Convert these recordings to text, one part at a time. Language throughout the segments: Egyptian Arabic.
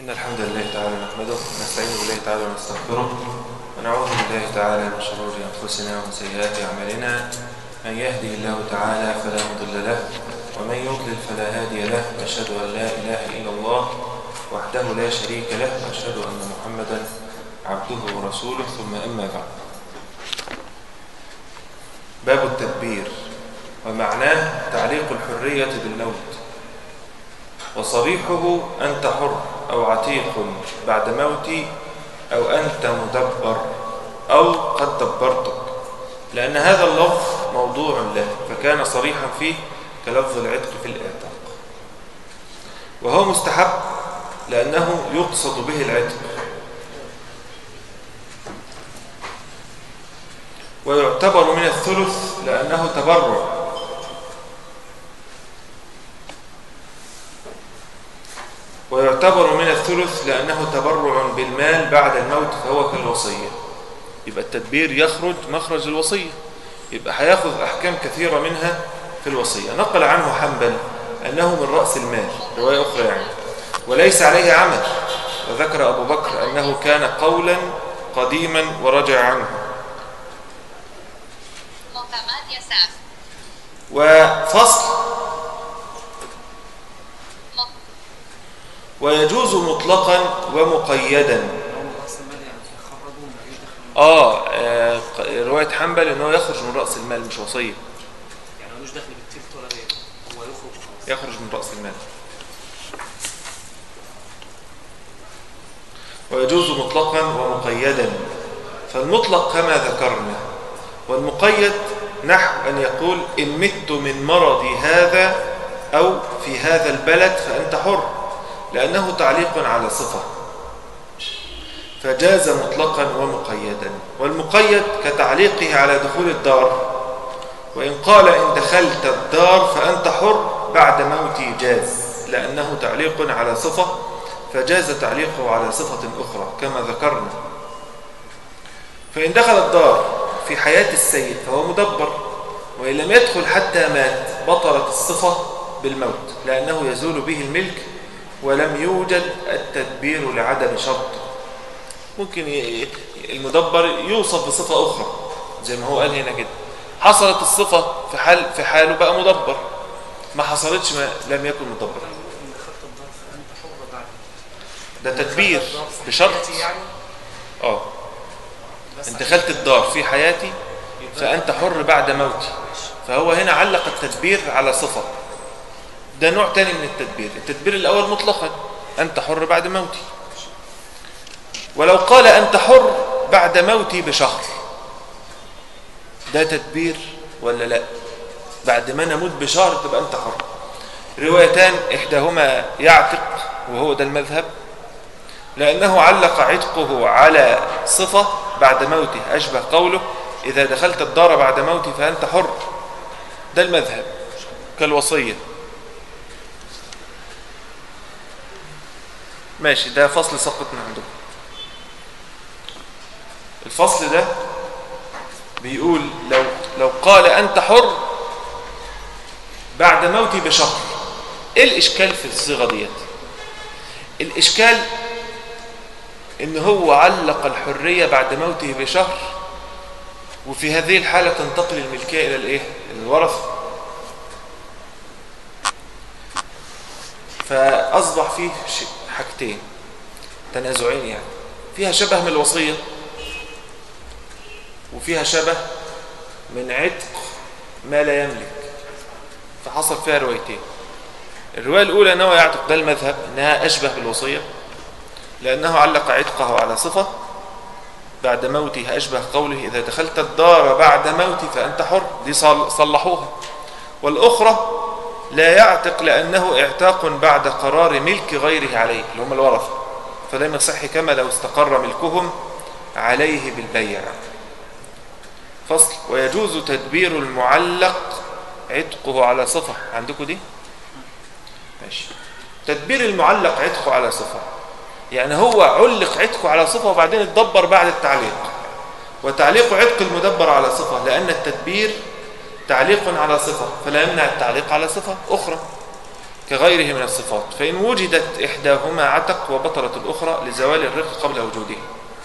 إن الحمد لله تعالى نحمده ونستعين بالله تعالى ونستغفره ونعوذ بالله تعالى من شرور أنفسنا ومن سيئات أعمالنا من يهدي الله تعالى فلا مضل له ومن يضلل فلا هادي له وأشهد أن لا إله إلا الله وحده لا شريك له وأشهد أن محمدا عبده ورسوله ثم أما بعد باب التدبير ومعناه تعليق الحرية بالموت وصريحه أنت حر أو عتيق بعد موتي أو أنت مدبر أو قد دبرتك لأن هذا اللفظ موضوع له فكان صريحا فيه كلفظ العتق في الإعتاق وهو مستحب لأنه يقصد به العتق ويعتبر من الثلث لأنه تبرع ويعتبر من الثلث لأنه تبرع بالمال بعد الموت فهو كالوصية يبقى التدبير يخرج مخرج الوصية يبقى هياخذ أحكام كثيرة منها في الوصية نقل عنه حنبل أنه من رأس المال رواية أخرى يعني وليس عليه عمل وذكر أبو بكر أنه كان قولا قديما ورجع عنه مقامات يسار وفصل م- ويجوز مطلقا ومقيدا هو راس المال يعني يخرجوا ما يدخل آه, آه ق- رواية حنبل أنه يخرج من رأس المال مش وصية يعني ملوش دخل بالتلت ولا غيره هو يخرج خلاص يخرج من رأس المال ويجوز مطلقا ومقيدا فالمطلق كما ذكرنا والمقيد نحو أن يقول إن مت من مرضي هذا أو في هذا البلد فأنت حر لأنه تعليق على صفة فجاز مطلقا ومقيدا والمقيد كتعليقه على دخول الدار وإن قال إن دخلت الدار فأنت حر بعد موتي جاز لأنه تعليق على صفة فجاز تعليقه على صفة أخرى كما ذكرنا فإن دخل الدار في حياة السيد فهو مدبر وإن لم يدخل حتى مات بطلت الصفة بالموت لأنه يزول به الملك ولم يوجد التدبير لعدم شرط ممكن ي- المدبر يوصف بصفة أخرى زي ما هو قال هنا كده حصلت الصفة في حال في حاله بقى مدبر ما حصلتش ما لم يكن مدبر ان دخلت الدار فانت حر بعد ده تدبير دخلت الدار في بشرط حياتي يعني اه بس ان دخلت الدار في حياتي فأنت حر بعد موتي فهو هنا علق التدبير على صفة ده نوع تاني من التدبير التدبير الأول مطلقا أنت حر بعد موتي ولو قال أنت حر بعد موتي بشهر ده تدبير ولا لا بعد ما نموت بشهر تبقى أنت حر روايتان إحداهما يعتق وهو ده المذهب لأنه علق عتقه على صفة بعد موته أشبه قوله إذا دخلت الدار بعد موتي فأنت حر ده المذهب كالوصية ماشي ده فصل سقط من عندكم الفصل ده بيقول لو لو قال أنت حر بعد موتي بشهر ايه الاشكال في الصيغه ديت الاشكال ان هو علق الحريه بعد موته بشهر وفي هذه الحاله تنتقل الملكيه الى الايه الورثه فاصبح فيه ش- حاجتين تنازعين يعني فيها شبه من الوصيه وفيها شبه من عتق ما لا يملك فحصل فيها روايتين الرواية الأولى أنه يعتق ده المذهب أنها أشبه بالوصية لأنه علق عتقه على صفة بعد موته أشبه قوله إذا دخلت الدار بعد موتي فأنت حر دي صل- صلحوها والأخرى لا يعتق لأنه اعتاق بعد قرار ملك غيره عليه اللي هم الورثة فلم يصح كما لو استقر ملكهم عليه بالبيع فصل ويجوز تدبير المعلق عتقه على صفة عندكم دي ماشي تدبير المعلق عتقه على صفة يعني هو علق عتقه على صفة وبعدين اتدبر بعد التعليق وتعليق عتق المدبر على صفة لأن التدبير تعليق على صفة فلا يمنع التعليق على صفة أخرى كغيره من الصفات فإن وجدت إحداهما عتق وبطلت الأخرى لزوال الرق قبل وجوده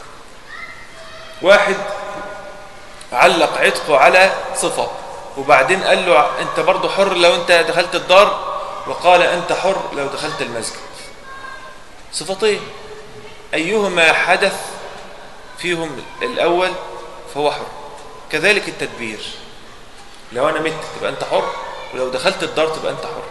واحد علق عتقه على صفة وبعدين قال له أنت برضو حر لو أنت دخلت الدار وقال أنت حر لو دخلت المسجد صفتين أيهما حدث فيهم الأول فهو حر كذلك التدبير لو أنا مت تبقى أنت حر ولو دخلت الدار تبقى أنت حر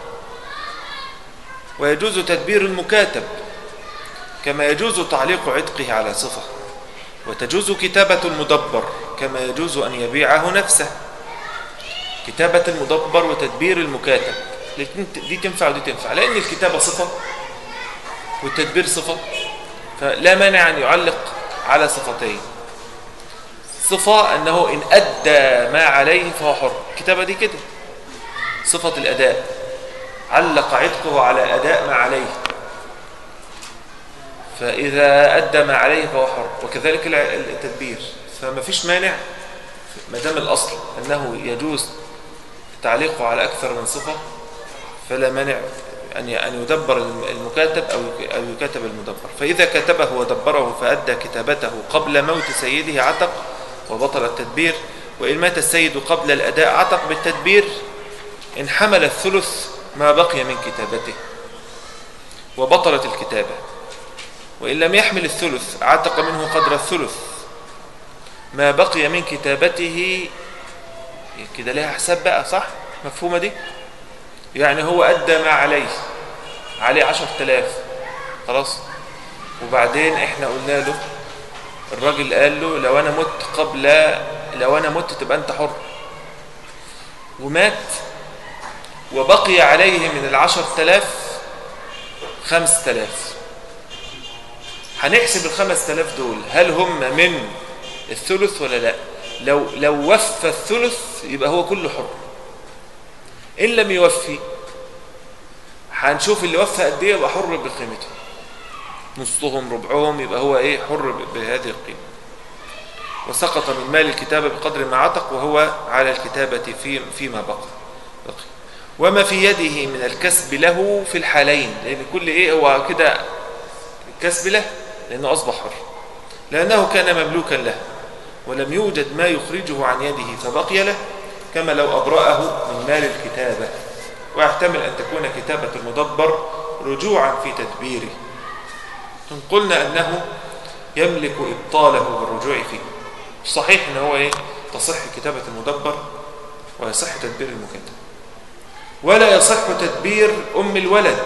ويجوز تدبير المكاتب كما يجوز تعليق عتقه على صفة وتجوز كتابة المدبر كما يجوز أن يبيعه نفسه كتابة المدبر وتدبير المكاتب دي تنفع ودي تنفع لأن الكتابة صفة والتدبير صفة فلا مانع أن يعلق على صفتين صفة أنه إن أدى ما عليه فهو حر الكتابة دي كده صفة الأداء علق عتقه على أداء ما عليه فإذا أدى ما عليه فهو حر وكذلك التدبير فما فيش مانع ما دام الأصل أنه يجوز تعليقه على أكثر من صفة فلا مانع أن أن يدبر المكاتب أو أو يكاتب المدبر فإذا كتبه ودبره فأدى كتابته قبل موت سيده عتق وبطل التدبير وإن مات السيد قبل الأداء عتق بالتدبير إن حمل الثلث ما بقي من كتابته وبطلت الكتابة وإن لم يحمل الثلث عتق منه قدر الثلث ما بقي من كتابته كده لها حساب بقى صح مفهومة دي يعني هو أدى ما عليه عليه عشر تلاف خلاص وبعدين احنا قلنا له الراجل قال له لو انا مت قبل لو انا مت تبقى انت حر ومات وبقي عليه من العشر تلاف خمس تلاف هنحسب الخمس تلاف دول هل هم من الثلث ولا لا لو, لو وفى الثلث يبقى هو كله حر إن لم يوفي هنشوف اللي وفى قد ايه يبقى حر بقيمته نصهم ربعهم يبقى هو ايه حر بهذه القيمه وسقط من مال الكتابه بقدر ما عتق وهو على الكتابه في فيما بقى بقي وما في يده من الكسب له في الحالين لان كل ايه هو كده الكسب له لانه اصبح حر لانه كان مملوكا له ولم يوجد ما يخرجه عن يده فبقي له كما لو أبرأه من مال الكتابة ويحتمل أن تكون كتابة المدبر رجوعا في تدبيره إن قلنا أنه يملك إبطاله بالرجوع فيه صحيح أنه هو إيه؟ تصح كتابة المدبر ويصح تدبير المكتب ولا يصح تدبير أم الولد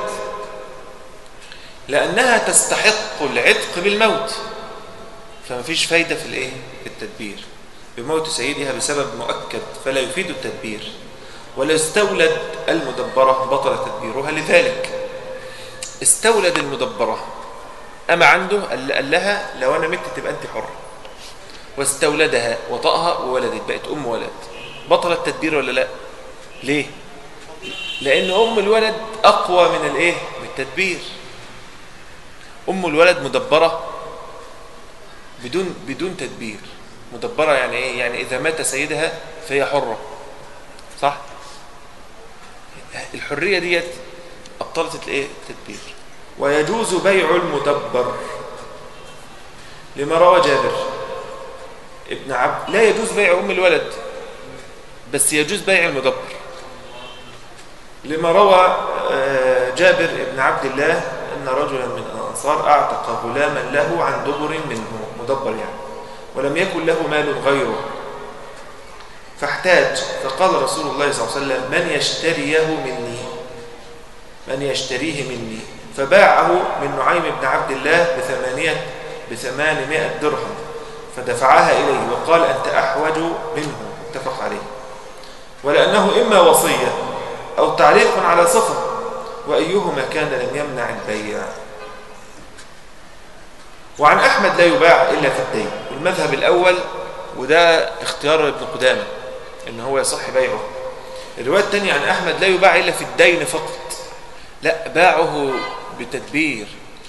لأنها تستحق العتق بالموت فما فيش فايدة في الإيه؟ في التدبير بموت سيدها بسبب مؤكد فلا يفيد التدبير ولا استولد المدبرة بطل تدبيرها لذلك استولد المدبرة أما عنده قال لها لو أنا مت تبقى أنت حر واستولدها وطأها وولدت بقت أم ولد بطل التدبير ولا لا ليه لأن أم الولد أقوى من الإيه من التدبير أم الولد مدبرة بدون بدون تدبير مدبرة يعني ايه يعني اذا مات سيدها فهي حرة صح الحرية ديت ابطلت الايه التدبير ويجوز بيع المدبر لما روى جابر ابن عبد لا يجوز بيع ام الولد بس يجوز بيع المدبر لما روى جابر ابن عبد الله ان رجلا من الانصار اعتق غلاما له عن دبر منه مدبر يعني ولم يكن له مال غيره فاحتاج فقال رسول الله صلى الله عليه وسلم من يشتريه مني من يشتريه مني فباعه من نعيم بن عبد الله بثمانية بثمانمائة درهم فدفعها إليه وقال أنت أحوج منه اتفق عليه ولأنه إما وصية أو تعليق على صفة وأيهما كان لم يمنع البيع وعن أحمد لا يباع إلا في الدين والمذهب الأول وده اختيار ابن قدامة إن هو يصح بيعه الرواية الثانية عن أحمد لا يباع إلا في الدين فقط لا باعه بتدبير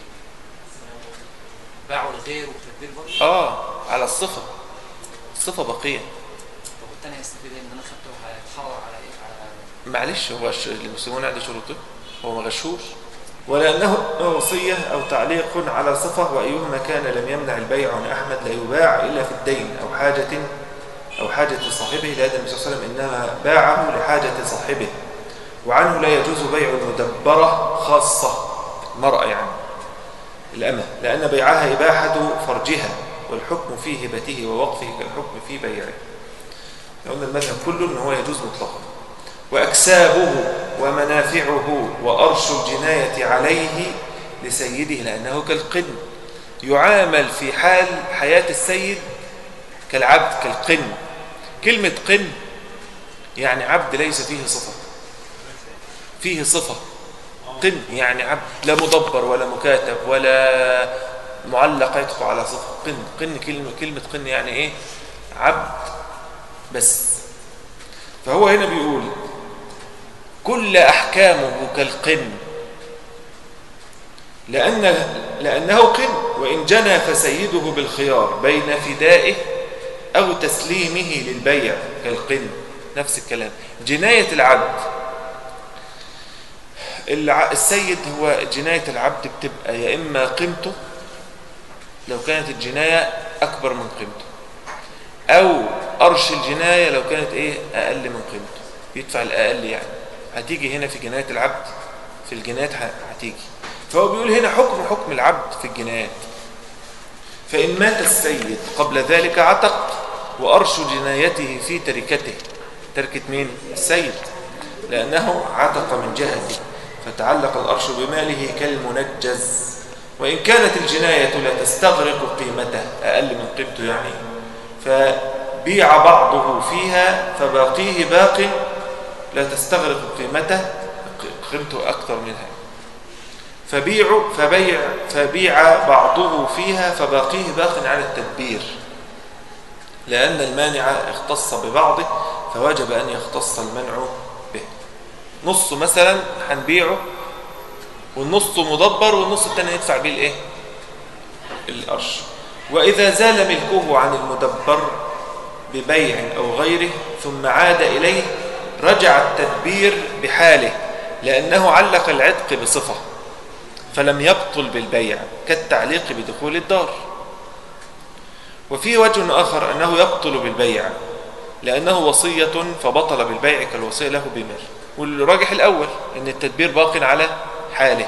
باعه لغيره بتدبير برضه آه على الصفة الصفة بقية طب والتاني هيستفيد ايه ان انا خدته وهيتحول على ايه على معلش هو الش- المسلمون عندي شروطه هو ما غشوش ولأنه وصية أو تعليق على صفة وأيهما كان لم يمنع البيع عن أحمد لا يباع إلا في الدين أو حاجة أو حاجة صاحبه لأن النبي صلى الله عليه وسلم إنما باعه لحاجة صاحبه وعنه لا يجوز بيع المدبرة خاصة المرأة يعني الأمة لأن بيعها إباحة فرجها والحكم في هبته ووقفه كالحكم في بيعه قلنا المذهب كله أنه هو يجوز مطلقا وأكسابه ومنافعه وأرش الجناية عليه لسيده لأنه كالقن يعامل في حال حياة السيد كالعبد كالقن كلمة قن يعني عبد ليس فيه صفة فيه صفة قن يعني عبد لا مدبر ولا مكاتب ولا معلق يدخل على صفة قن قن كلمة, كلمة قن يعني ايه عبد بس فهو هنا بيقول كل أحكامه كالقن لأن لأنه قن وإن جنى فسيده بالخيار بين فدائه أو تسليمه للبيع كالقن نفس الكلام جناية العبد السيد هو جناية العبد بتبقى يا إما قيمته لو كانت الجناية أكبر من قيمته أو أرش الجناية لو كانت إيه أقل من قيمته يدفع الأقل يعني هتيجي هنا في جناية العبد في الجنايات هتيجي فهو بيقول هنا حكم حكم العبد في الجنايات فإن مات السيد قبل ذلك عتق وأرش جنايته في تركته تركة مين؟ السيد لأنه عتق من جهته فتعلق الأرش بماله كالمنجز وإن كانت الجناية لا تستغرق قيمته أقل من قيمته يعني فبيع بعضه فيها فباقيه باق لا تستغرق قيمته قيمته أكثر منها فبيع فبيع فبيع بعضه فيها فباقيه باق على التدبير لأن المانع اختص ببعضه فوجب أن يختص المنع به نص مثلا هنبيعه والنص مدبر والنص الثاني يدفع بيه الايه القرش وإذا زال ملكه عن المدبر ببيع أو غيره ثم عاد إليه رجع التدبير بحاله لأنه علق العتق بصفة فلم يبطل بالبيع كالتعليق بدخول الدار وفي وجه آخر أنه يبطل بالبيع لأنه وصية فبطل بالبيع كالوصية له بمال والراجح الأول أن التدبير باق على حاله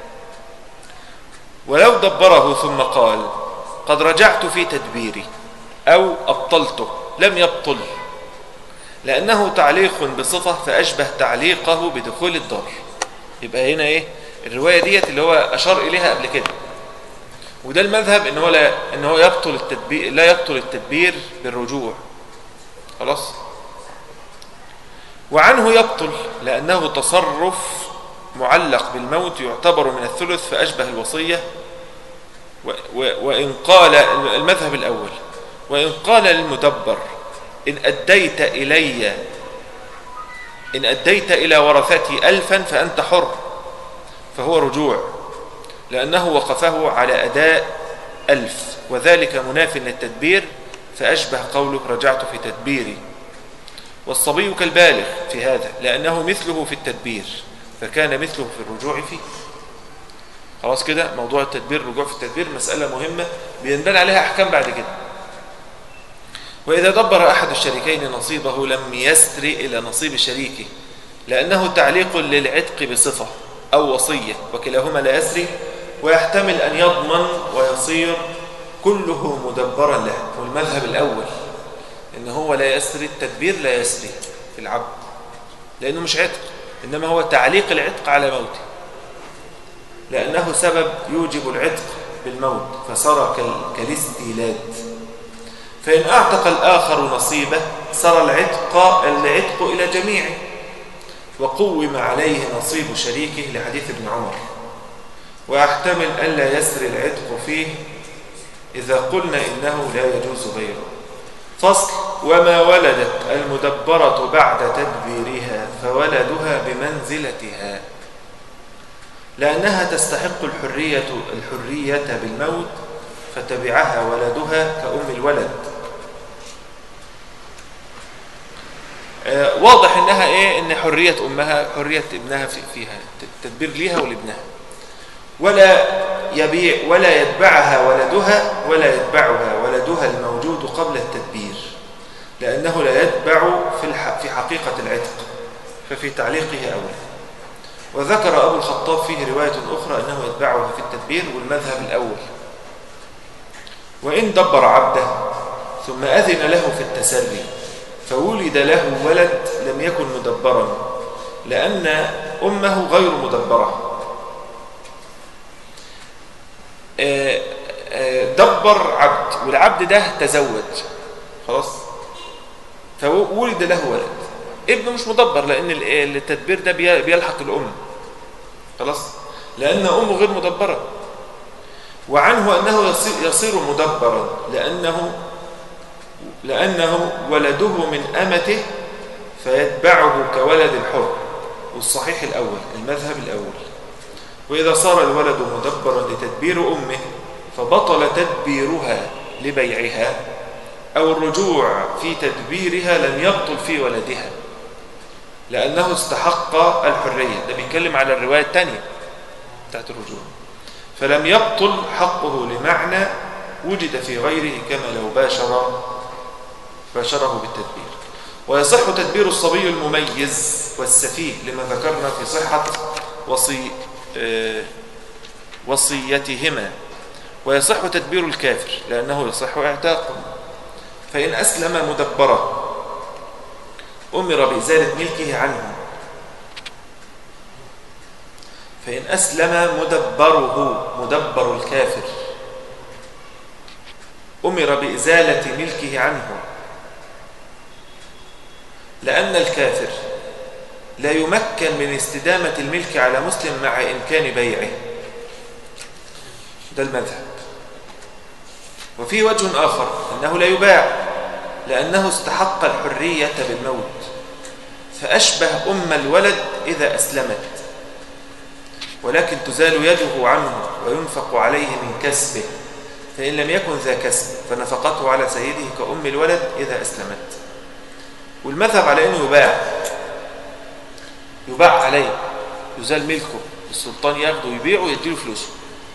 ولو دبره ثم قال قد رجعت في تدبيري أو أبطلته لم يبطل لأنه تعليق بصفة فأشبه تعليقه بدخول الدار يبقى هنا إيه الرواية ديت اللي هو أشار إليها قبل كده وده المذهب إن هو, لا إن هو يبطل التدبير لا يبطل التدبير بالرجوع خلاص وعنه يبطل لأنه تصرف معلق بالموت يعتبر من الثلث فأشبه الوصية وإن قال المذهب الأول وإن قال للمدبر إن أديت إلي إن أديت إلى ورثتي ألفا فأنت حر فهو رجوع لأنه وقفه على أداء ألف وذلك مناف للتدبير فأشبه قوله رجعت في تدبيري والصبي كالبالغ في هذا لأنه مثله في التدبير فكان مثله في الرجوع فيه خلاص كده موضوع التدبير الرجوع في التدبير مسألة مهمة بينبني عليها أحكام بعد كده وإذا دبر أحد الشريكين نصيبه لم يسري إلى نصيب شريكه لأنه تعليق للعتق بصفة أو وصية وكلاهما لا يسري ويحتمل أن يضمن ويصير كله مدبرا له والمذهب الأول إن هو لا يسري التدبير لا يسري في العبد لأنه مش عتق إنما هو تعليق العتق على موته لأنه سبب يوجب العتق بالموت فصار كالاستيلاد فإن أعتق الآخر نصيبه صار العتق العتق إلى جميعه وقوم عليه نصيب شريكه لحديث ابن عمر ويحتمل ألا يسري العتق فيه إذا قلنا إنه لا يجوز غيره فصل وما ولدت المدبرة بعد تدبيرها فولدها بمنزلتها لأنها تستحق الحرية, الحرية بالموت فتبعها ولدها كأم الولد آه، واضح انها ايه ان حريه امها حريه ابنها في فيها تدبير ليها ولابنها ولا يبيع ولا يتبعها ولدها ولا يتبعها ولدها الموجود قبل التدبير لأنه لا يتبع في الح... في حقيقة العتق ففي تعليقه أولى وذكر أبو الخطاب فيه رواية أخرى أنه يتبعها في التدبير والمذهب الأول وإن دبر عبده ثم أذن له في التسري فولد له ولد لم يكن مدبرا لأن أمه غير مدبرة آه، آه، دبر عبد والعبد ده تزوج خلاص فولد له ولد ابنه مش مدبر لأن التدبير ده بيلحق الأم خلاص لأن أمه غير مدبرة وعنه أنه يصير مدبرا لأنه لأنه ولده من أمته فيتبعه كولد الحر والصحيح الأول المذهب الأول وإذا صار الولد مدبرا لتدبير أمه فبطل تدبيرها لبيعها أو الرجوع في تدبيرها لم يبطل في ولدها لأنه استحق الحرية ده بيتكلم على الرواية الثانية بتاعت الرجوع فلم يبطل حقه لمعنى وجد في غيره كما لو باشر باشره بالتدبير ويصح تدبير الصبي المميز والسفيه لما ذكرنا في صحة وصي آه، وصيتهما ويصح تدبير الكافر لأنه يصح اعتاقه فإن أسلم مدبرا أمر بإزالة ملكه عنه فإن أسلم مدبره مدبر الكافر أمر بإزالة ملكه عنه لأن الكافر لا يمكن من استدامة الملك على مسلم مع إمكان بيعه ده المذهب وفي وجه آخر أنه لا يباع لأنه استحق الحرية بالموت فأشبه أم الولد إذا أسلمت ولكن تزال يده عنه وينفق عليه من كسبه فإن لم يكن ذا كسب فنفقته على سيده كأم الولد إذا أسلمت والمذهب على أنه يباع يباع عليه يزال ملكه السلطان ياخده ويبيعه ويديله فلوسه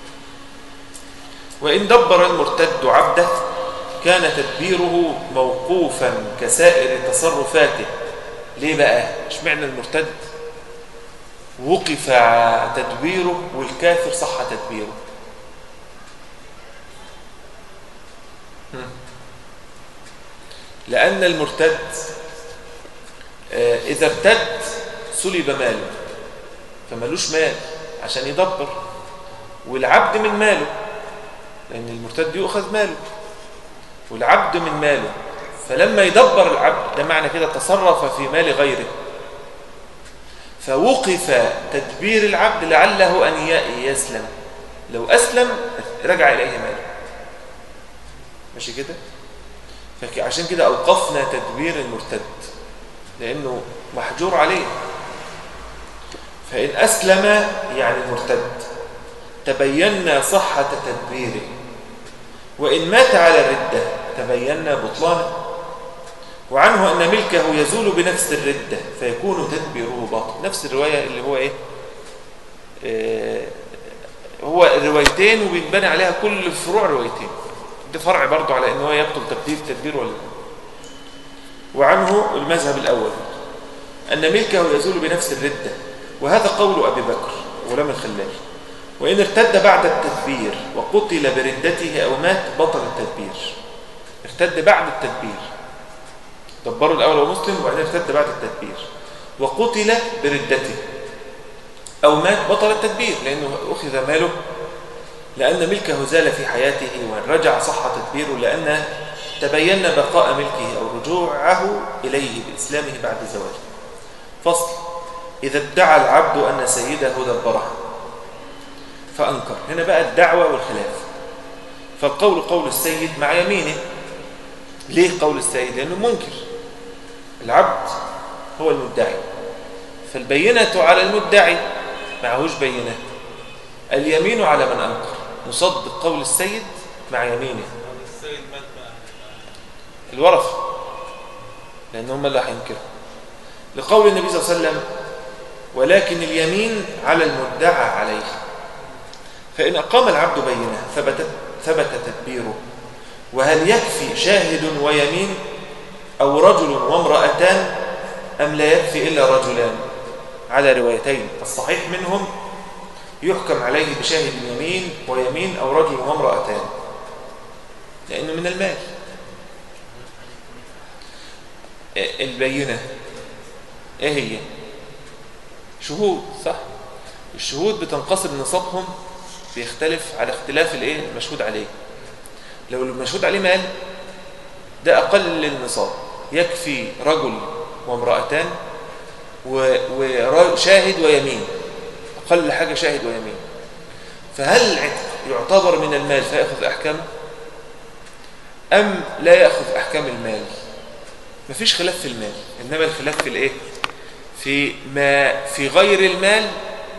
وإن دبر المرتد عبده كان تدبيره موقوفا كسائر تصرفاته ليه بقى؟ اشمعنى المرتد وقف تدبيره والكافر صح تدبيره لأن المرتد آه، إذا ارتد سلب ماله فمالوش مال عشان يدبر والعبد من ماله لأن المرتد يؤخذ ماله والعبد من ماله فلما يدبر العبد ده معنى كده تصرف في مال غيره فوقف تدبير العبد لعله أن يسلم لو أسلم رجع إليه ماله ماشي كده فعشان كده أوقفنا تدبير المرتد لأنه محجور عليه فإن أسلم يعني المرتد تبينا صحة تدبيره وإن مات على الردة تبينا بطلانه وعنه أن ملكه يزول بنفس الردة فيكون تدبيره باطل نفس الرواية اللي هو إيه آه هو الروايتين وبينبني عليها كل فروع روايتين ده فرع برضه على ان هو يبطل تبديل تدبير ولا وعنه المذهب الأول أن ملكه يزول بنفس الردة وهذا قول أبي بكر ولم الخلال وإن ارتد بعد التدبير وقتل بردته أو مات بطل التدبير ارتد بعد التدبير دبروا الأول ومسلم وبعدين ارتد بعد التدبير وقتل بردته أو مات بطل التدبير لأنه أخذ ماله لأن ملكه زال في حياته وإن رجع صح تدبيره لأن تبين بقاء ملكه أو رجوعه إليه بإسلامه بعد زواجه فصل إذا ادعى العبد أن سيده دبره فأنكر هنا بقى الدعوة والخلاف فالقول قول السيد مع يمينه ليه قول السيد لأنه منكر العبد هو المدعي فالبينة على المدعي معهوش بينة اليمين على من أنكر نصدق قول السيد مع يمينه السيد مات بقى الورثة لأن هم اللي هينكروا لقول النبي صلى الله عليه وسلم ولكن اليمين على المدعى عليه فإن أقام العبد بينه ثبت, ثبت تدبيره وهل يكفي شاهد ويمين أو رجل وامرأتان أم لا يكفي إلا رجلان على روايتين الصحيح منهم يحكم عليه بشاهد يمين ويمين أو رجل وامرأتان لأنه من المال البينة ايه هي شهود صح الشهود بتنقسم نصابهم بيختلف على اختلاف الايه المشهود عليه لو المشهود عليه مال ده اقل النصاب يكفي رجل وامرأتان وشاهد ويمين اقل حاجة شاهد ويمين فهل العتق يعتبر من المال فيأخذ احكامه ام لا يأخذ احكام المال مفيش خلاف في المال انما الخلاف في الايه في ما في غير المال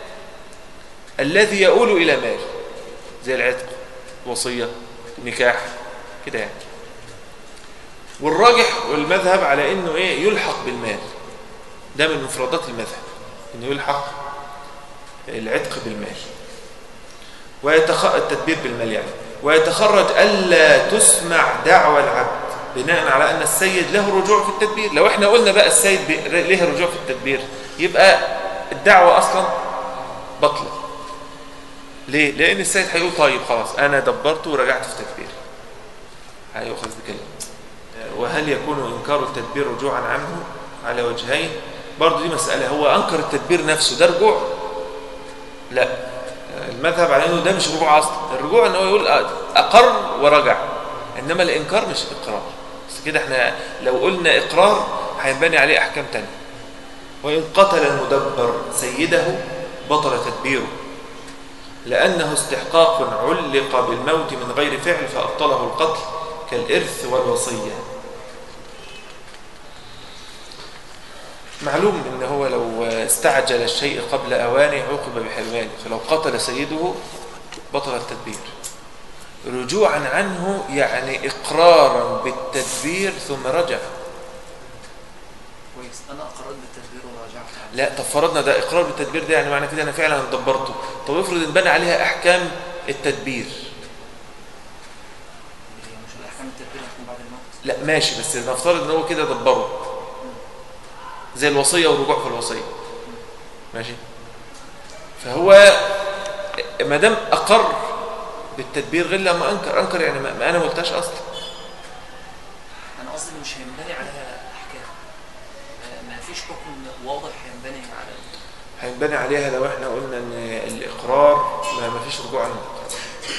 الذي يؤول الى مال زي العتق وصيه نكاح كده يعني والراجح والمذهب على انه ايه يلحق بالمال ده من مفردات المذهب انه يلحق العتق بالمال ويتخ... التدبير بالمال يعني ويتخرج الا تسمع دعوى العبد بناء على أن السيد له رجوع في التدبير لو احنا قلنا بقى السيد له رجوع في التدبير يبقى الدعوة أصلا بطلة ليه؟ لأن السيد هيقول طيب خلاص أنا دبرت ورجعت في تدبيري هيؤخذ بكلمة وهل يكون إنكار التدبير رجوعا عنه على وجهين برضه دي مسألة هو أنكر التدبير نفسه ده رجوع لا المذهب على أنه ده مش رجوع أصلا الرجوع أنه يقول أقر ورجع إنما الإنكار مش إقرار بس كده احنا لو قلنا إقرار هينبني عليه أحكام تانية وإن قتل المدبر سيده بطل تدبيره لأنه استحقاق علق بالموت من غير فعل فأبطله القتل كالإرث والوصية معلوم ان هو لو استعجل الشيء قبل اوانه عوقب بحرمانه فلو قتل سيده بطل التدبير رجوعا عنه يعني اقرارا بالتدبير ثم رجع كويس انا اقررت بالتدبير وراجعت لا طب فرضنا ده اقرار بالتدبير ده يعني معنى كده انا فعلا دبرته طب افرض ان بنى عليها احكام التدبير هي مش الاحكام التدبير هتكون بعد الموت لا ماشي بس نفترض ان هو كده دبره زي الوصيه والرجوع في الوصيه ماشي فهو ما دام اقر بالتدبير غير لما انكر انكر يعني ما ما انا ما قلتهاش اصلا انا قصدي مش هينبني عليها احكام ما- ما فيش حكم واضح هينبني على هينبني عليها لو احنا قلنا ان الاقرار ما ما فيش رجوع عن الاقرار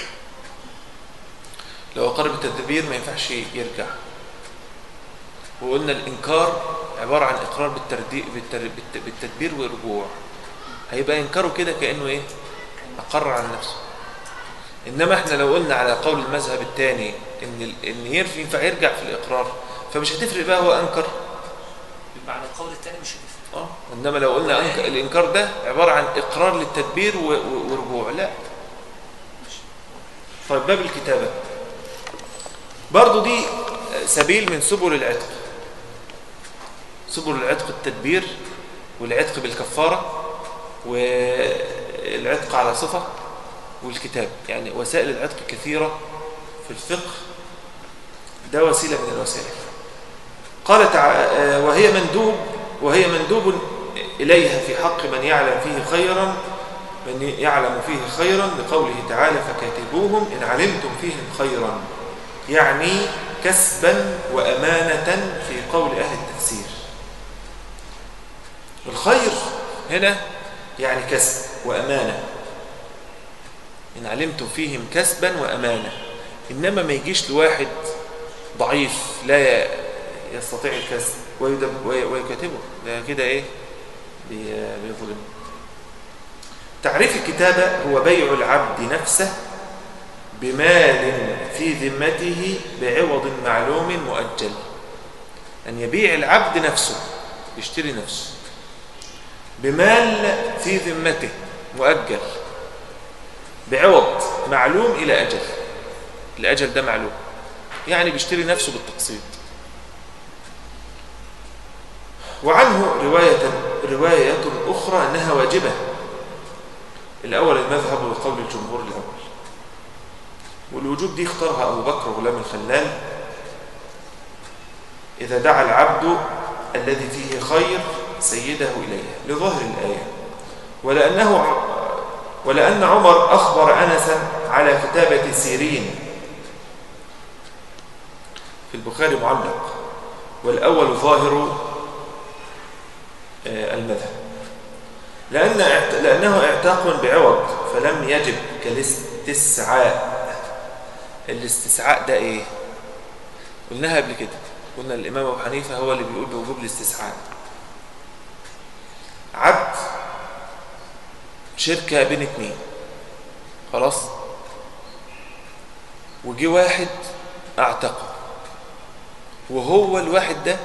لو اقر بالتدبير ما ينفعش يرجع وقلنا الانكار عباره عن اقرار بالتردي بالتر... بالت- بالتدبير ورجوع هيبقى ينكره كده كانه ايه اقر على نفسه انما احنا لو قلنا على قول المذهب الثاني ان ال- ان ينفع ينفع يرجع في الاقرار فمش هتفرق بقى هو انكر يبقى على القول الثاني مش هتفرق اه انما لو قلنا أنك... الانكار ده عباره عن اقرار للتدبير و... و... ورجوع لا طيب باب الكتابه برضو دي سبيل من سبل العتق سبل العتق التدبير والعتق بالكفاره والعتق على صفه والكتاب يعني وسائل العتق كثيره في الفقه ده وسيله من الوسائل قال تعالى وهي مندوب وهي مندوب إليها في حق من يعلم فيه خيرا من يعلم فيه خيرا لقوله تعالى فكاتبوهم إن علمتم فيهم خيرا يعني كسبا وأمانة في قول أهل التفسير الخير هنا يعني كسب وأمانة إن علمتم فيهم كسبا وأمانة إنما ما يجيش لواحد ضعيف لا يستطيع الكسب ويدب- وي- ويكاتبه ده كده ايه بي- بيظلم تعريف الكتابة هو بيع العبد نفسه بمال في ذمته بعوض معلوم مؤجل أن يبيع العبد نفسه يشتري نفسه بمال في ذمته مؤجل بعوض معلوم إلى أجل الأجل ده معلوم يعني بيشتري نفسه بالتقسيط وعنه رواية رواية أخرى أنها واجبة الأول المذهب وقول الجمهور الأول والوجوب دي اختارها أبو بكر غلام الخلال إذا دعا العبد الذي فيه خير سيده إليه لظهر الآية ولأنه ولأن عمر أخبر أنسا على كتابة سيرين في البخاري معلق والأول ظاهر آه، المذهب لأن لأنه اعتاق بعوض فلم يجب كالاستسعاء الاستسعاء ده ايه قلناها قبل كده قلنا الإمام أبو حنيفة هو اللي بيقول بوجوب الاستسعاء عبد شركة بين اتنين خلاص وجي واحد اعتقه وهو الواحد ده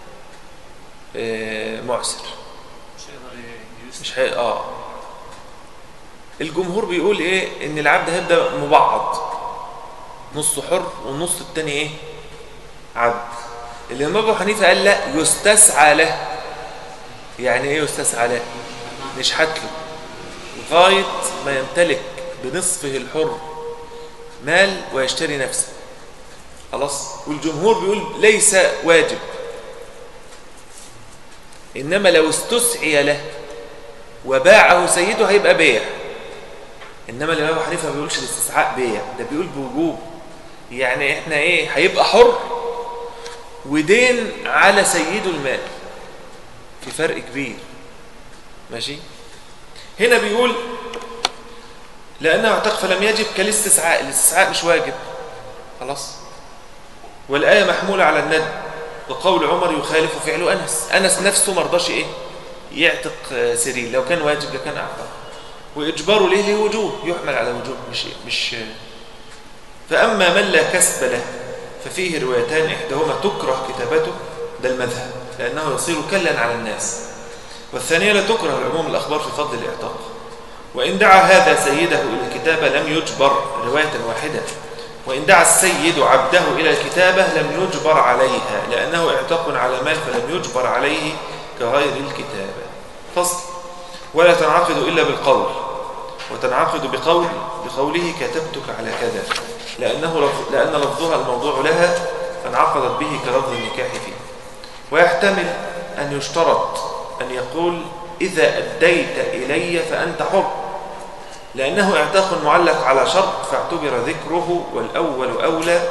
آه، معسر مش هيقدر يسلم مش هي... اه الجمهور بيقول ايه ان العبد هيبدا مبعض نصه حر والنص التاني ايه عبد الامام ابو حنيفه قال لا يستسعى له يعني ايه يستسعى له نشحت له لغايه ما يمتلك بنصفه الحر مال ويشتري نفسه خلاص والجمهور بيقول ليس واجب انما لو استسعي له وباعه سيده هيبقى بيع انما الامام ابو حنيفه ما بيقولش الاستسعاء بيع ده بيقول بوجوب يعني احنا ايه هيبقى حر ودين على سيده المال في فرق كبير ماشي هنا بيقول لانه اعتق فلم يجب كالاستسعاء الاستسعاء مش واجب خلاص والايه محموله على الندب وقول عمر يخالف فعل انس انس نفسه ما رضاش ايه يعتق آه، سيرين لو كان واجب لكان اعتق واجباره ليه لوجوه يحمل على وجوه مش مش فاما من لا كسب له ففيه روايتان احداهما تكره كتابته ده المذهب لانه يصير كلا على الناس والثانيه لا تكره العموم الاخبار في فضل الاعتاق وان دعا هذا سيده الى الكتابه لم يجبر روايه واحده وإن دعا السيد عبده إلى الكتابة لم يجبر عليها لأنه اعتق على مال فلم يجبر عليه كغير الكتابة فصل ولا تنعقد إلا بالقول وتنعقد بقول بقوله كتبتك على كذا لأنه لفظ لأن لفظها الموضوع لها فانعقدت به كلفظ النكاح فيه ويحتمل أن يشترط أن يقول إذا أديت إلي فأنت حر لأنه اعتاق معلق على شرط فاعتبر ذكره والأول أولى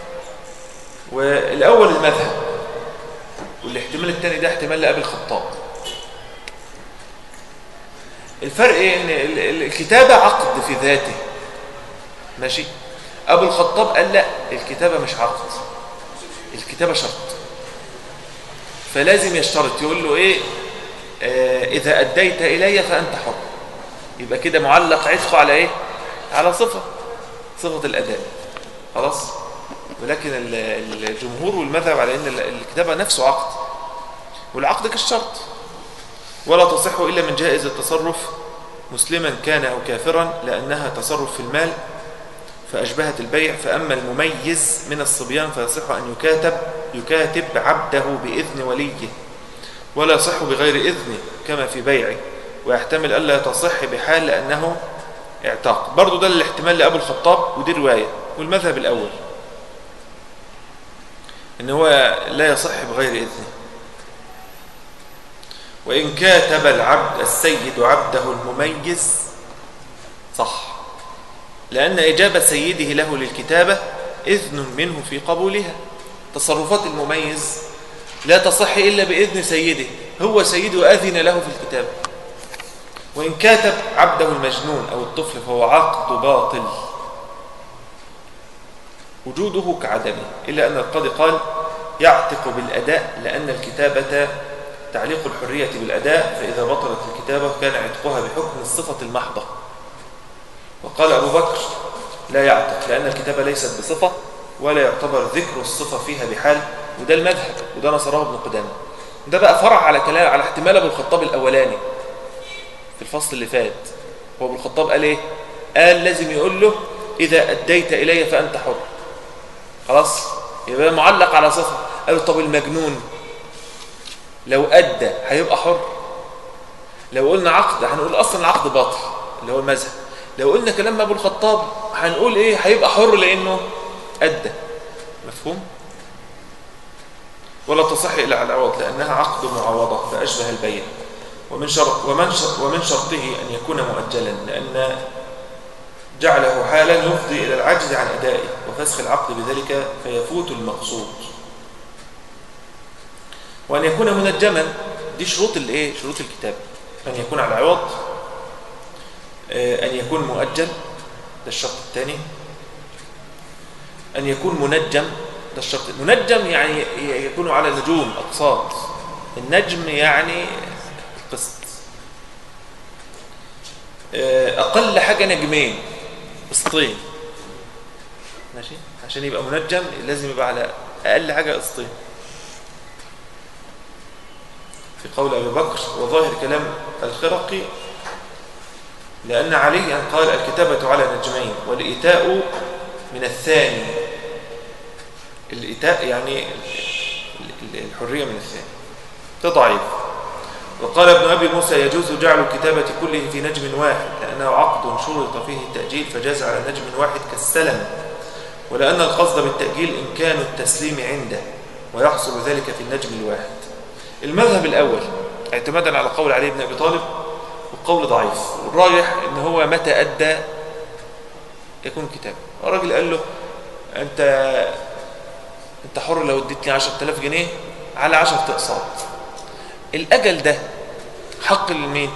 والأول المذهب والاحتمال الثاني ده احتمال لأبي الخطاب الفرق ايه ان ال- ال- الكتابة عقد في ذاته ماشي أبو الخطاب قال لا الكتابة مش عقد الكتابة شرط فلازم يشترط يقول له ايه آه إذا أديت إلي فأنت حر يبقى كده معلق عتقه على ايه على صفة صفة الأداء خلاص ولكن ال- ال- الجمهور والمذهب على ان ال- الكتابة نفسه عقد والعقد كالشرط ولا تصح إلا من جائز التصرف مسلما كان أو كافرا لأنها تصرف في المال فأشبهت البيع فأما المميز من الصبيان فيصح أن يكاتب يكاتب عبده بإذن وليه ولا يصح بغير إذنه كما في بيعه ويحتمل ألا تصح بحال لأنه اعتاق برضو ده الاحتمال لأبو الخطاب ودي رواية والمذهب الأول إن هو لا يصح بغير إذنه وإن كاتب العبد السيد عبده المميز صح لأن إجابة سيده له للكتابة إذن منه في قبولها تصرفات المميز لا تصح إلا بإذن سيده هو سيده أذن له في الكتابة وإن كاتب عبده المجنون أو الطفل فهو عقد باطل وجوده كعدمه إلا أن القاضي قال يعتق بالأداء لأن الكتابة تعليق الحرية بالأداء فإذا بطلت الكتابة كان عتقها بحكم الصفة المحضة وقال أبو بكر لا يعتق لأن الكتابة ليست بصفة ولا يعتبر ذكر الصفة فيها بحال وده المذهب وده نصره ابن قدامه ده بقى فرع على كلام على احتمال ابو الخطاب الاولاني في الفصل اللي فات هو ابو الخطاب قال ايه قال لازم يقول له اذا اديت الي فانت حر خلاص يبقى معلق على صفه قال له طب المجنون لو أدى هيبقى حر لو قلنا عقد هنقول أصلا العقد باطل اللي هو المذهب لو قلنا كلام أبو الخطاب هنقول إيه هيبقى حر لأنه أدى مفهوم ولا تصح إلا على العوض لأنها عقد معاوضة فأشبه البيع ومن شرط ومن شرط ومن شرطه أن يكون مؤجلا لأن جعله حالا يفضي إلى العجز عن أدائه وفسخ العقد بذلك فيفوت المقصود وأن يكون منجما دي شروط الايه شروط الكتاب أن يكون على عوض آه، أن يكون مؤجل ده الشرط الثاني أن يكون منجم ده الشرط منجم يعني يكون على نجوم أقساط النجم يعني القسط آه، أقل حاجة نجمين قسطين ماشي عشان يبقى منجم لازم يبقى على أقل حاجة قسطين في قول أبي بكر وظاهر كلام الخرقي لأن عليا قال الكتابة على نجمين والإيتاء من الثاني الإيتاء يعني الحرية من الثاني ده ضعيف وقال ابن أبي موسى يجوز جعل الكتابة كله في نجم واحد لأنه عقد شرط فيه التأجيل فجاز على نجم واحد كالسلم ولأن القصد بالتأجيل إمكان التسليم عنده ويحصل ذلك في النجم الواحد المذهب الأول اعتمادا على قول علي بن أبي طالب والقول ضعيف والراجح ان هو متى أدى يكون كتاب الراجل قال له أنت أنت حر لو اديتني 10000 جنيه على 10 اقساط الأجل ده حق لمين؟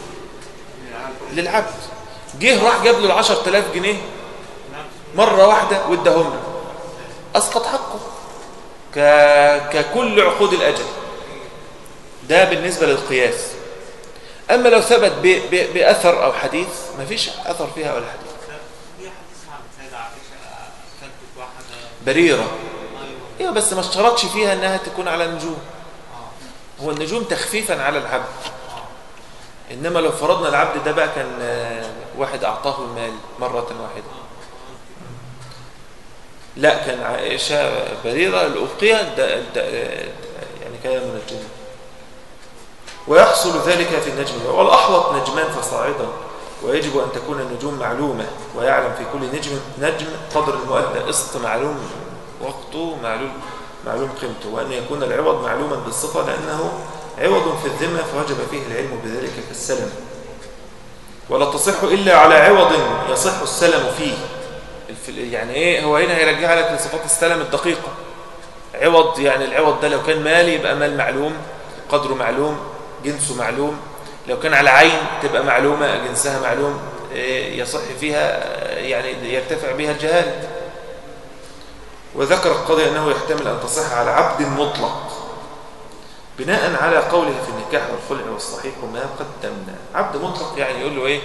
للعبد جه راح جاب له ال 10000 جنيه مرة واحدة واداهم له أسقط حقه ك... ككل عقود الأجل ده بالنسبة للقياس أما لو ثبت ب... ب... بأثر أو حديث ما فيش أثر فيها ولا حديث في حديث عن السيدة عائشة كتبت واحدة بريرة أيوة ايوه بس ما اشترطش فيها انها تكون على النجوم اه هو النجوم تخفيفا على العبد اه انما لو فرضنا العبد ده بقى كان آه، واحد اعطاه المال مرة واحدة لا كان عائشة بريرة الأبقية ده ده يعني كان منجما ويحصل ذلك في النجم والأحوط نجمان فصاعدا ويجب أن تكون النجوم معلومة ويعلم في كل نجم نجم قدر المؤدى قسط معلوم وقته معلوم معلوم قيمته وأن يكون العوض معلوما بالصفة لأنه عوض في الذمة فوجب فيه العلم بذلك كالسلم ولا تصح إلا على عوض يصح السلم فيه الف- يعني ايه هو هنا هيرجع لك لصفات السلم الدقيقة عوض يعني العوض ده لو كان مال يبقى مال معلوم قدره معلوم جنسه معلوم لو كان على عين تبقى معلومة جنسها معلوم إيه، يصح فيها آه، يعني يرتفع بها الجهال وذكر القاضي أنه يحتمل أن تصح على عبد مطلق بناء على قوله في النكاح والخلع والصحيح وما قدمنا عبد مطلق يعني يقول له ايه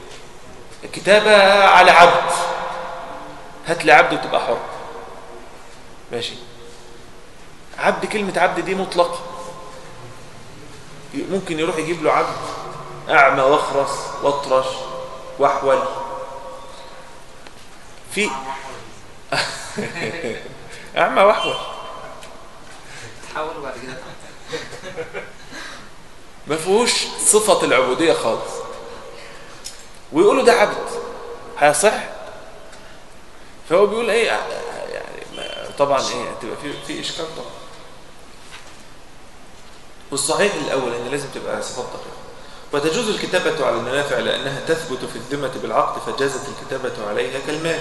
كتابة على عبد هات لي عبد وتبقى حر ماشي عبد كلمة عبد دي مطلقة ممكن يروح يجيب له عبد أعمى واخرس واطرش واحول في أعمى واحول تحول وبعد كده ما فيهوش صفة العبودية خالص ويقولوا ده عبد هيصح فهو بيقول ايه يعني ما- طبعا ايه تبقى في في اشكال طبعا والصحيح الاول ان لازم تبقى صفات دقيقه وتجوز الكتابة على المنافع لأنها تثبت في الذمة بالعقد فجازت الكتابة عليها كالمال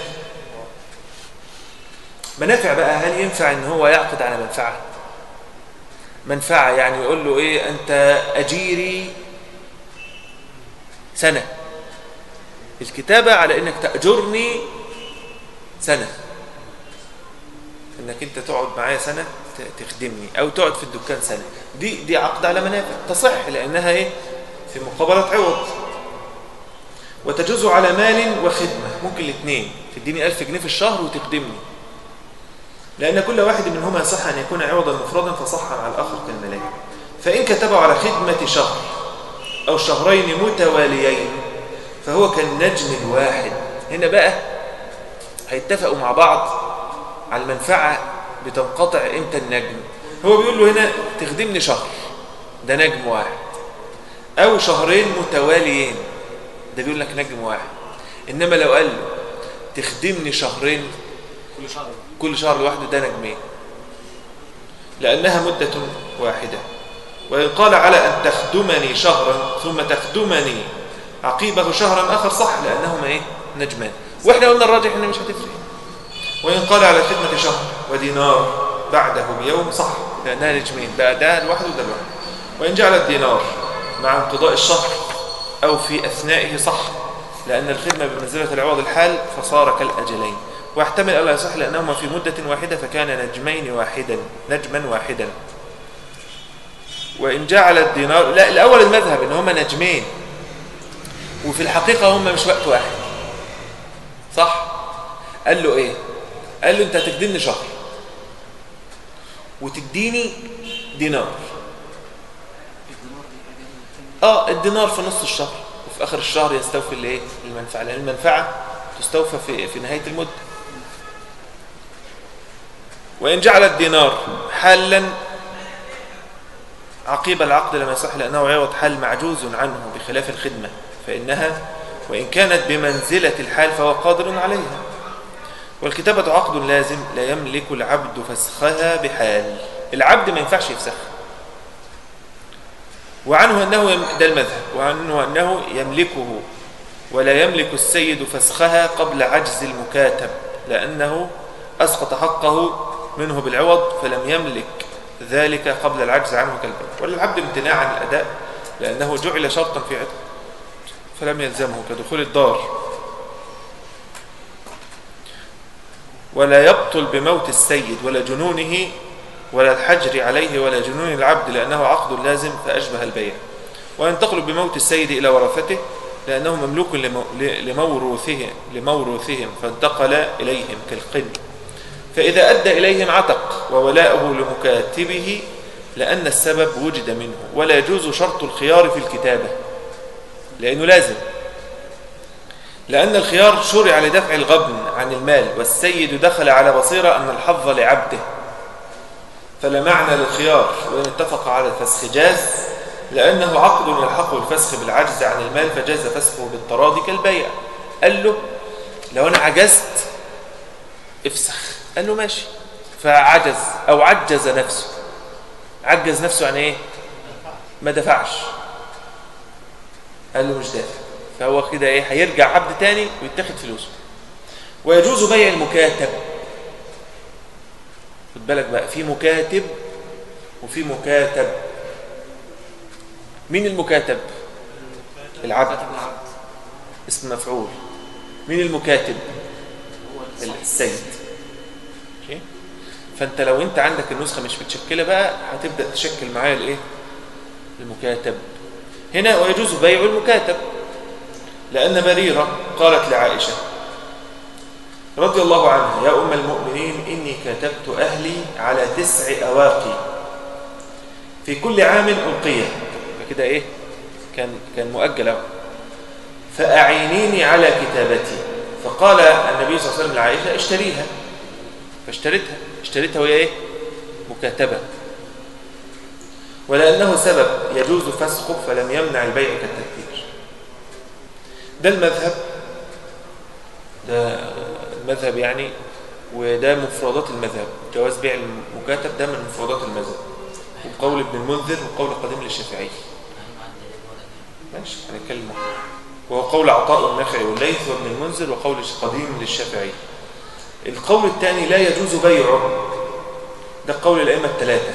منافع بقى هل ينفع ان هو يعقد على منفعه منفعة يعني يقول له ايه انت اجيري سنة الكتابة على انك تأجرني سنة انك انت تقعد معايا سنة ت- تخدمني او تقعد في الدكان سنة دي دي عقد على منافع تصح لانها ايه في مقابلة عوض وتجوز على مال وخدمة ممكن الاثنين تديني ألف جنيه في الشهر وتخدمني لأن كل واحد منهما صح أن يكون عوضا مفردا فصح على الآخر كالملاك فإن كتبه على خدمة شهر أو شهرين متواليين فهو كالنجم الواحد هنا بقى هيتفقوا مع بعض على المنفعة بتنقطع إمتى النجم هو بيقول له هنا تخدمني شهر ده نجم واحد او شهرين متواليين ده بيقول لك نجم واحد انما لو قال له تخدمني شهرين كل شهر كل شهر لوحده ده نجمين لأنها مدة واحدة وإن قال على أن تخدمني شهرا ثم تخدمني عقيبه شهرا آخر صح لأنهما إيه؟ نجمان وإحنا قلنا الراجح إن مش هتفرق وإن قال على خدمة شهر ودينار بعده بيوم صح لأنها نجمين بقى ده لوحده وده لوحده وإن جعل الدينار مع انقضاء الشهر أو في أثنائه صح لأن الخدمة بمنزلة العوض الحال فصار كالأجلين واحتمل ألا يصح لأنهما في مدة واحدة فكان نجمين واحدا نجما واحدا وإن جعل الدينار لا الأول المذهب إن هما نجمين وفي الحقيقة هما مش وقت واحد صح قال له إيه قال له أنت هتخدمني شهر وتديني دينار الدينار دي اجل التاني اه الدينار في نص الشهر وفي اخر الشهر يستوفي الايه المنفعه لان المنفعه تستوفى في في نهايه المده وان جعل الدينار حالا عقيب العقد لما يصح لانه عوض حال معجوز عنه بخلاف الخدمه فانها وان كانت بمنزله الحال فهو قادر عليها والكتابه عقد لازم لا يملك العبد فسخها بحال العبد ما ينفعش يفسخها وعنه أنه يم... ده المذهب وعنه أنه يملكه ولا يملك السيد فسخها قبل عجز المكاتب لأنه أسقط حقه منه بالعوض فلم يملك ذلك قبل العجز عنه كالبيع وللعبد امتناع عن الأداء لأنه جعل شرطا في عتق فلم يلزمه كدخول الدار ولا يبطل بموت السيد ولا جنونه ولا الحجر عليه ولا جنون العبد لأنه عقد لازم فأشبه البيع وينتقل بموت السيد إلى ورثته لأنه مملوك لمو- ل- لموروثهم لموروثهم فانتقل إليهم كالقن فإذا أدى إليهم عتق وولاؤه لمكاتبه لأن السبب وجد منه ولا يجوز شرط الخيار في الكتابة لأنه لازم لأن الخيار شرع لدفع الغبن عن المال والسيد دخل على بصيرة أن الحظ لعبده فلا معنى للخيار وإن اتفق على الفسخ جاز لأنه عقد يلحقه الفسخ بالعجز عن المال فجاز فسخه بالتراضي كالبيع قال له لو أنا عجزت افسخ قال له ماشي فعجز أو عجز نفسه عجز نفسه عن إيه ما دفعش قال له مش دافع فهو كده إيه هيرجع عبد تاني ويتاخد فلوسه ويجوز بيع المكاتب خد بالك بقى في مكاتب وفي مكاتب مين المكاتب العبد كاتب العبد اسم مفعول مين المكاتب هو الصح. السيد ماشي؟ فانت لو انت عندك النسخه مش متشكله بقى هتبدا تشكل معايا الايه المكاتب هنا ويجوز بيع المكاتب لان بريره قالت لعائشه رضي الله عنها يا ام المؤمنين اني كتبت اهلي على تسع اواقي في كل عام القيه كده ايه كان كان مؤجل أهو. فأعينيني على كتابتي فقال النبي صلى الله عليه وسلم لعائشة اشتريها فاشتريتها اشتريتها وهي ايه مكاتبة ولأنه سبب يجوز فسخه فلم يمنع البيع كالتدبير ده المذهب ده المذهب يعني وده مفردات المذهب جواز بيع المكاتب ده من مفردات المذهب وقول ابن المنذر وقول قديم للشافعي ماشي هنتكلم عنه. وهو قول عطاء النخعي والليث وابن المنذر وقول قديم للشافعي القول الثاني لا يجوز بيعه ده قول الأئمة الثلاثة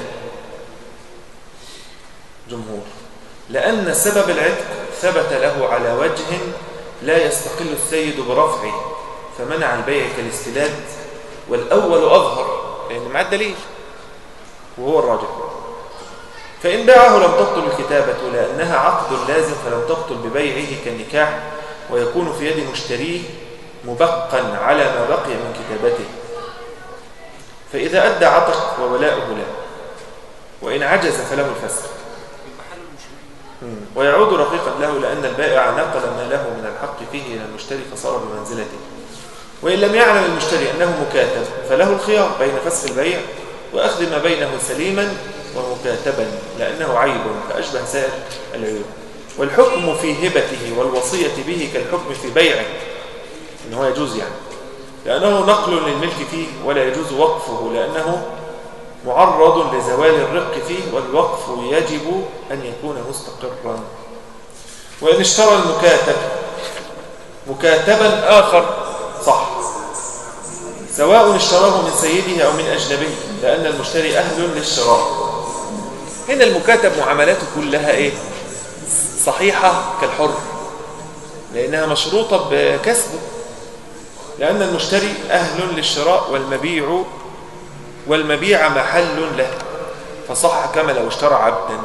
جمهور لأن سبب العتق ثبت له على وجه لا يستقل السيد برفعه فمنع البيع كالاستلاد والأول أظهر لأن معاه الدليل وهو الراجح فإن باعه لم تبطل الكتابة لأنها عقد لازم فلم تبطل ببيعه كالنكاح ويكون في يد مشتريه مبقا على ما بقي من كتابته فإذا أدى عتق وولاؤه له وإن عجز فله الفسخ يبقى حل المشكله مم. ويعود رقيقا له لأن البائع نقل ما له من الحق فيه إلى المشتري فصار بمنزلته وإن لم يعلم المشتري أنه مكاتب فله الخيار بين فسخ البيع وأخذ ما بينه سليما ومكاتبا لأنه عيب فأشبه سائر العيوب والحكم في هبته والوصية به كالحكم في بيعه إن هو يجوز يعني لأنه نقل للملك فيه ولا يجوز وقفه لأنه معرض لزوال الرق فيه والوقف يجب أن يكون مستقرا وإن اشترى المكاتب مكاتبا آخر صح سواء اشتراه من سيده أو من أجنبي لأن المشتري أهل للشراء هنا المكاتب معاملاته كلها إيه صحيحة كالحر لأنها مشروطة بكسبه لأن المشتري أهل للشراء والمبيع والمبيع محل له فصح كما لو اشترى عبدا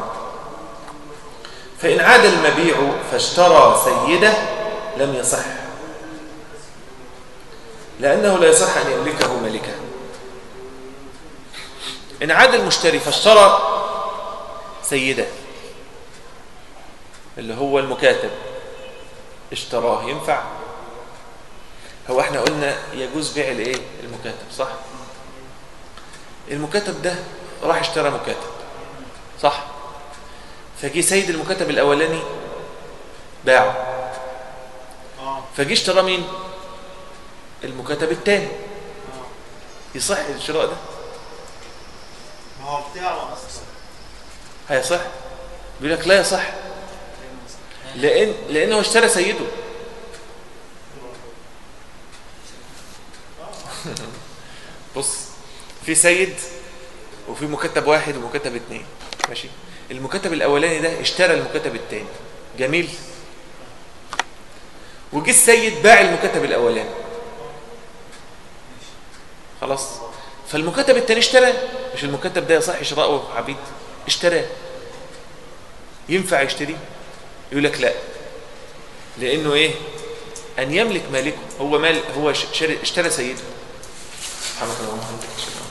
فإن عاد المبيع فاشترى سيده لم يصح لأنه لا يصح أن يملكه ملكا إن عاد المشتري فاشترى سيده اللي هو المكاتب اشتراه ينفع هو احنا قلنا يجوز بيع الايه المكاتب صح المكاتب ده راح اشترى مكاتب صح فجي سيد المكاتب الاولاني باعه اه فجي اشترى مين المكاتب الثاني اه يصح الشراء ده ما هو بتاعه اصلا هيصح بيقول لك لا يصح لان لانه اشترى سيده بص في سيد وفي مكتب واحد ومكتب اتنين ماشي المكتب الاولاني ده اشترى المكتب التاني جميل وجه السيد باع المكتب الاولاني خلاص فالمكتب التاني اشترى مش المكتب ده يصح شراءه عبيد اشتراه ينفع يشتري يقول لك لا لانه ايه ان يملك مالكه هو مال هو ش- شر- اشترى سيده سبحانك اللهم وبحمدك أشهد أن لا